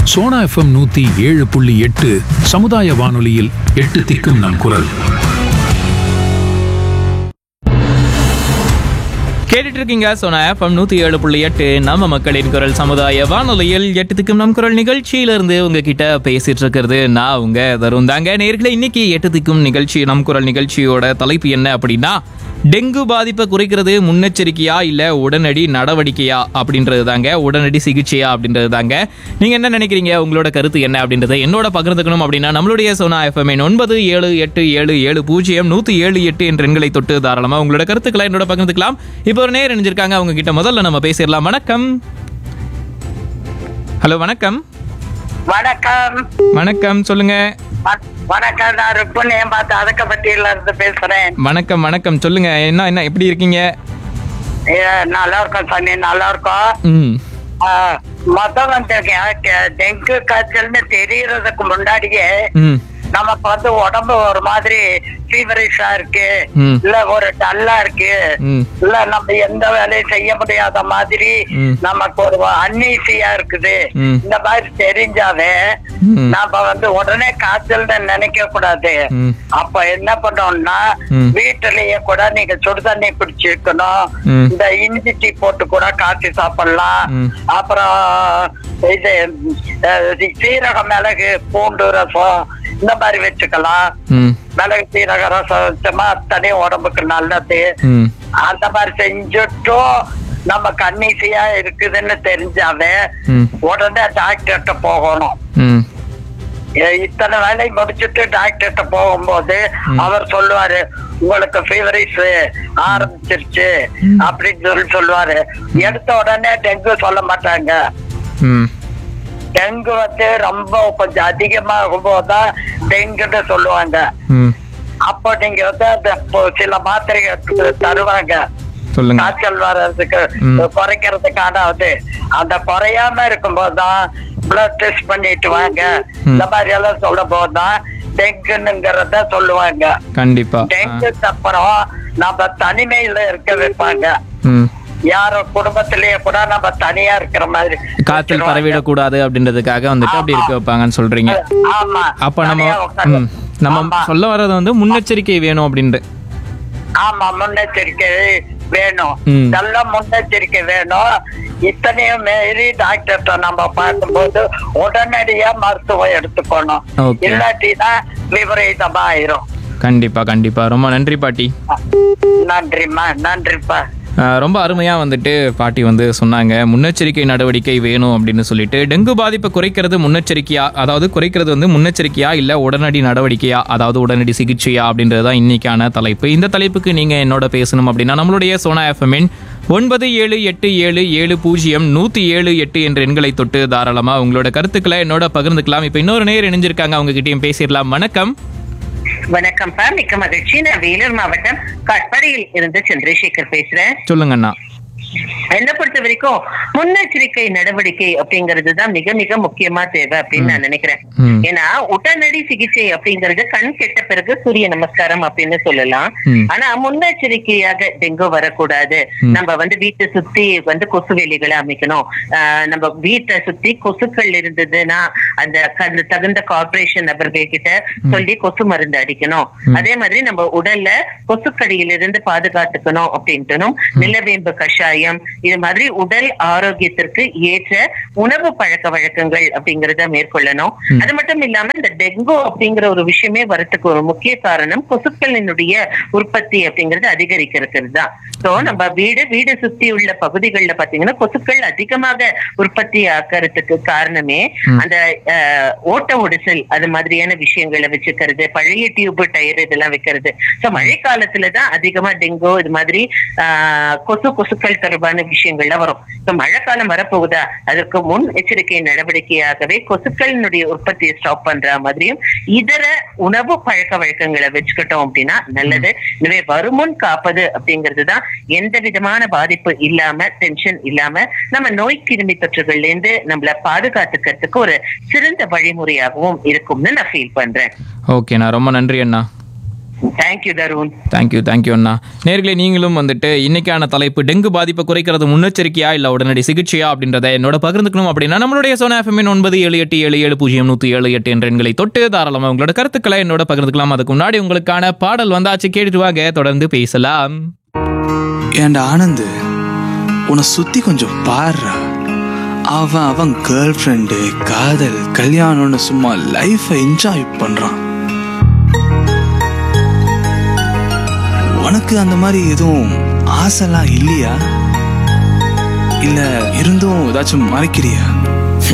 Sona FM நூத்தி ஏழு புள்ளி எட்டு சமுதாய வானொலியில் எட்டு திக்கும் நம் குரல் கேட்டுட்டு இருக்கீங்க சோனா எஃப்எம் நூத்தி ஏழு புள்ளி எட்டு நம்ம மக்களின் குரல் சமுதாய வானொலியில் எட்டுத்துக்கும் நம் குரல் நிகழ்ச்சியிலிருந்து உங்ககிட்ட பேசிட்டு இருக்கிறது நான் உங்க தருண் தாங்க நேர்களை இன்னைக்கு எட்டுத்துக்கும் நிகழ்ச்சி நம் குரல் நிகழ்ச்சியோட தலைப்பு என்ன அப்படின்னா டெங்கு பாதிப்பை குறைக்கிறது முன்னெச்சரிக்கையா இல்ல உடனடி நடவடிக்கையா அப்படின்றது தாங்க உடனடி சிகிச்சையா அப்படின்றது தாங்க நீங்க என்ன நினைக்கிறீங்க உங்களோட கருத்து என்ன அப்படின்றத என்னோட பகிர்ந்துக்கணும் அப்படின்னா நம்மளுடைய சோனா எஃப்எம் ஒன்பது ஏழு எட்டு ஏழு ஏழு பூஜ்ஜியம் நூத்தி ஏழு எட்டு என்ற எண்களை தொட்டு தாராளமா உங்களோட கருத்துக்களை என்னோட பகிர்ந்துக்கலாம் இப்போ ஒரு நேர் இணைஞ்சிருக்காங்க அவங்க கிட்ட முதல்ல நம்ம பேசிடலாம் வணக்கம் ஹலோ வணக்கம் வணக்கம் வணக்கம் சொல்லுங்க வ- வணக்கம் நான் ருக்குன் ஏமாத்த அதக்கப்பட்டியில இருந்து பேசுறேன் வணக்கம் வணக்கம் சொல்லுங்க என்ன என்ன எப்படி இருக்கீங்க ஏ, நல்லா இருக்கோம் சாமி நல்லா இருக்கோம் ம் ஆ, மொத வந்து கே- கே- டெங்கு காய்ச்சல்னு தெரியறதுக்கு முன்னாடியே ம் நமக்கு வந்து உடம்பு ஒரு மாதிரி ஃபீவரிஷா இருக்கு ம். இல்ல ஒரு டல்லா இருக்கு ம் இல்ல நம்ம எந்த வேலையும் செய்ய முடியாத மாதிரி ம். நமக்கு ஒரு அன்ஈசியா இருக்குது ம். இந்த மாதிரி தெரிஞ்சாவே ம். நாம வந்து உடனே காய்ச்சல்னு நினைக்க கூடாது ம். அப்ப என்ன பண்ணோம்னா ம். வீட்டுலயே கூட நீங்க சுடுதண்ணி குடிச்சிருக்கணும் ம். இந்த இஞ்சி டீ போட்டு கூட காய்ச்சி சாப்பிடலாம் ம். அப்புறம் இது அஹ், சீரக மிளகு பூண்டு ரசம் இந்த மாதிரி வச்சுக்கலாம் ம் மிளகு சீரக ரசம் வச்சோமா தனி உடம்புக்கு நல்லது ம் அந்த மாதிரி செஞ்சுட்டும் நம்ம கண்ணீசியா இருக்குதுன்னு தெரிஞ்சாவே ம். உடனே டாக்டர்கிட்ட போகணும் ம் எ- இத்தனை வேலை முடிச்சுட்டு டாக்டர்கிட்ட போகும்போது அவர் சொல்லுவாரு உங்களுக்கு ஃபீவரிஸ் ஆரம்பிச்சிருச்சு அப்படின்னு சொல்லி சொல்லுவாரு எடுத்த உடனே டெங்கு சொல்ல மாட்டாங்க ம் டெங்கு வந்து ரொம்ப கொஞ்சம் அதிகமாகும் போதுதான் டெங்குன்னு சொல்லுவாங்க ம் அப்போ நீங்க வந்து அந்த பொ- சில மாத்திரைகள் தருவாங்க சொல்லுங்க காய்ச்சல் வர்றதுக்கு ம். குறைக்கிறதுக்கான அது அந்த குறையாம இருக்கும்போது தான் பிளட் டெஸ்ட் பண்ணிட்டு வாங்க ம். இந்த மாதிரி எல்லாம் சொல்லும் போதுதான் டெங்குங்கிறத சொல்லுவாங்க கண்டிப்பா ஆ. டெங்குக்கு அப்புறம் நம்ம தனிமையில இருக்க வைப்பாங்க ம் யாரோ குடும்பத்திலேயே கூட நம்ம தனியா இருக்கிற மாதிரி காய்ச்சல் வச்சிருவாங்க. பரவிடக்கூடாது அப்படின்றதுக்காக வந்துட்டு அப்படி இருக்க வைப்பாங்கன்னு சொல்றீங்க ஆமா அப்ப நம்ம தனியா உட்கார்ந்து- ம், நம்ம ஆமா. சொல்ல வர்றது வந்து முன்னெச்சரிக்கை வேணும் அப்படின்ட்டு ஆமா முன்னெச்சரிக்கை வேணும் ம். நல்ல முன்னெச்சரிக்கை வேணும் இத்தனையும் மீறி டாக்டர்கிட்ட நம்ம பார்க்கும்போது உடனடியா மருத்துவம் எடுத்துக்கணும் Okay. இல்லாட்டினா விபரீதமா ஆயிரும் கண்டிப்பா கண்டிப்பா ரொம்ப நன்றி பாட்டி நன்றிம்மா நன்றிப்பா அஹ், ரொம்ப அருமையா வந்துட்டு பாட்டி வந்து சொன்னாங்க முன்னெச்சரிக்கை நடவடிக்கை வேணும் அப்படின்னு சொல்லிட்டு டெங்கு பாதிப்பை குறைக்கிறது முன்னெச்சரிக்கையா அதாவது குறைக்கிறது வந்து முன்னெச்சரிக்கையா இல்ல உடனடி நடவடிக்கையா அதாவது உடனடி சிகிச்சையா அப்படின்றது தான் இன்னைக்கான தலைப்பு இந்த தலைப்புக்கு நீங்க என்னோட பேசணும் அப்படின்னா நம்மளுடைய சோனா எஃப்எம்மின் ஒன்பது ஏழு எட்டு ஏழு ஏழு பூஜ்ஜியம் நூத்தி ஏழு எட்டு என்ற எண்களை தொட்டு தாராளமா உங்களோட கருத்துக்களை என்னோட பகிர்ந்துக்கலாம் இப்போ இன்னொரு நேர் இணைஞ்சிருக்காங்க அவங்க கிட்டயும் பேசிடலாம் வணக்கம் வணக்கம்ப்பா மிக்க மகிழ்ச்சி நான் வேலூர் மாவட்டம் கட்படியில் இருந்து சந்திரசேகர் பேசுறேன் சொல்லுங்க அண்ணா என்ன பொறுத்த வரைக்கும் முன்னெச்சரிக்கை நடவடிக்கை அப்படிங்கிறது தான் மிக மிக முக்கியமா தேவை அப்படின்னு நான் நினைக்கிறேன் ம். ஏன்னா உடனடி சிகிச்சை அப்படிங்கிறது கண் கெட்ட பிறகு சூரிய நமஸ்காரம் அப்படின்னு சொல்லலாம் ம். ஆனா முன்னெச்சரிக்கையாக டெங்கு வரக்கூடாது நம்ம வந்து வீட்டை சுத்தி வந்து கொசு வேலிகளை அமைக்கணும் ஆஹ் நம்ம வீட்டை சுத்தி கொசுக்கள் இருந்ததுன்னா அந்த க- தகுந்த கார்பரேஷன் நபர்கள் கிட்ட சொல்லி கொசு மருந்து அடிக்கணும் அதே மாதிரி நம்ம உடல்ல கொசுக்கடியிலிருந்து பாதுகாத்துக்கணும் அப்படின்ட்டுனும் நிலவேம்பு கஷாயம் இது மாதிரி உடல் ஆரோக்கியத்திற்கு ஏற்ற உணவு பழக்க வழக்கங்கள் அப்படிங்கறத மேற்கொள்ளணும் அது மட்டும் இல்லாம இந்த டெங்கு அப்படிங்கிற ஒரு விஷயமே வரத்துக்கு ஒரு முக்கிய காரணம் கொசுக்களினுடைய உற்பத்தி அப்படிங்கிறது அதிகரிக்கிறது தான் சோ நம்ம வீடு வீடு சுத்தி உள்ள பகுதிகளில் பாத்தீங்கன்னா கொசுக்கள் அதிகமாக உற்பத்தி ஆக்கிறதுக்கு காரணமே அந்த அஹ், ஓட்ட ஒடிசல் அது மாதிரியான விஷயங்களை வச்சுக்கிறது பழைய டியூப் டயர் இதெல்லாம் வைக்கிறது சோ மழை காலத்துல தான் அதிகமா டெங்கு இது மாதிரி ஆஹ், கொசு கொசுக்கள் தொடர்பான விஷயங்கள்லாம் வரும் சோ மழை காலம் வரப்போகுதா அதற்கு முன் எச்சரிக்கை நடவடிக்கையாகவே கொசுக்களினுடைய உற்பத்தியை ஸ்டாப் பண்ற மாதிரியும் இதர உணவு பழக்க வழக்கங்களை வச்சுக்கிட்டோம் அப்படின்னா நல்லது எனவே வருமுன் காப்பது அப்படிங்கிறது தான் எந்த விதமான பாதிப்பு இல்லாம டென்ஷன் இல்லாம நம்ம நோய் கிருமி தொற்றுகள்ல இருந்து நம்மள பாதுகாத்துக்கிறதுக்கு ஒரு சிறந்த வழிமுறையாகவும் இருக்கும்னு நான் ஃபீல் பண்றேன் ஓகேண்ணா ரொம்ப நன்றி அண்ணா தேங்க்யூ தருண் தேங்க்யூ தேங்க்யூ அண்ணா நேர்களே நீங்களும் வந்துட்டு இன்னைக்கான தலைப்பு டெங்கு பாதிப்பை குறைக்கிறது முன்னெச்சரிக்கையா இல்ல உடனடி சிகிச்சையா அப்படின்றத என்னோட பகிர்ந்துக்கணும் அப்படின்னா நம்மளுடைய சோனா எஃப்எம் ஒன்பது ஏழு எட்டு ஏழு ஏழு பூஜ்ஜியம் நூத்தி ஏழு எட்டு என்ற எண்களை தொட்டு தாராளமா உங்களோட கருத்துக்களை என்னோட பகிர்ந்துக்கலாம் அதுக்கு முன்னாடி உங்களுக்கான பாடல் வந்தாச்சு கேட்டுட்டு வாங்க தொடர்ந்து பேசலாம் ஏன்டா ஆனந்து உன்னை சுத்தி கொஞ்சம் பாருடா அவன் அவன் கேர்ள் ஃப்ரெண்டு காதல் கல்யாணம்னு சும்மா லைஃபை என்ஜாய் பண்றான் உனக்கு அந்த மாதிரி எதுவும் ஆசைலாம் இல்லையா இல்ல இருந்தும் ஏதாச்சும் மறைக்கிறியா